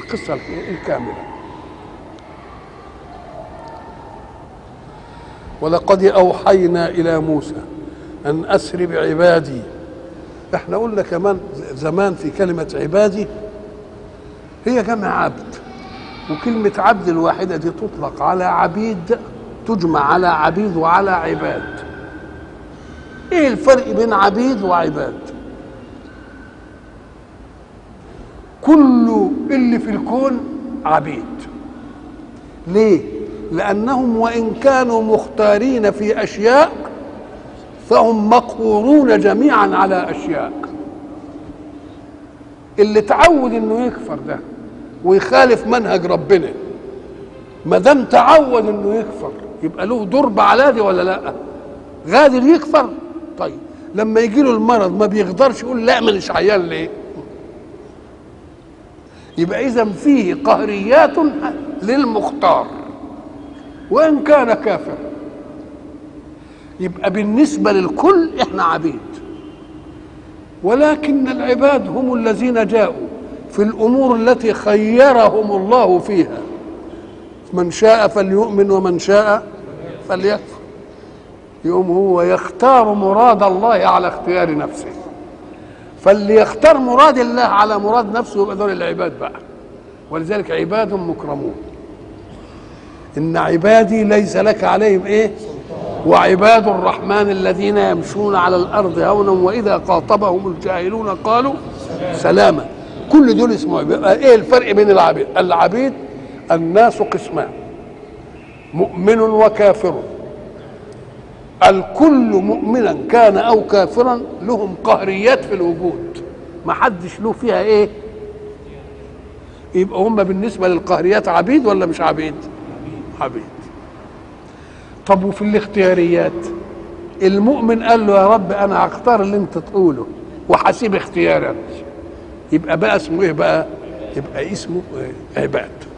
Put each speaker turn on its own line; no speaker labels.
القصه الكامله ولقد اوحينا الى موسى ان اسر بعبادي احنا قلنا كمان زمان في كلمه عبادي هي جمع عبد وكلمه عبد الواحده دي تطلق على عبيد تجمع على عبيد وعلى عباد ايه الفرق بين عبيد وعباد كل اللي في الكون عبيد ليه لانهم وان كانوا مختارين في اشياء فهم مقهورون جميعا على اشياء اللي تعود انه يكفر ده ويخالف منهج ربنا ما دام تعود انه يكفر يبقى له ضرب على دي ولا لا غادر يكفر طيب لما يجي له المرض ما بيقدرش يقول لا مانيش عيان ليه يبقى اذا فيه قهريات للمختار وان كان كافر يبقى بالنسبه للكل احنا عبيد ولكن العباد هم الذين جاءوا في الامور التي خيرهم الله فيها من شاء فليؤمن ومن شاء فليكفر يقوم هو يختار مراد الله على اختيار نفسه فاللي يختار مراد الله على مراد نفسه يبقى دول العباد بقى ولذلك عباد مكرمون ان عبادي ليس لك عليهم ايه وعباد الرحمن الذين يمشون على الارض هونا واذا خاطبهم الجاهلون قالوا سلاما كل دول اسمه عباد ايه الفرق بين العبيد العبيد الناس قسمان مؤمن وكافر الكل مؤمنا كان او كافرا لهم قهريات في الوجود ما حدش له فيها ايه يبقى هم بالنسبه للقهريات عبيد ولا مش عبيد عبيد طب وفي الاختياريات المؤمن قال له يا رب انا هختار اللي انت تقوله وهسيب اختيارك يبقى بقى اسمه ايه بقى يبقى اسمه إيه؟ عباد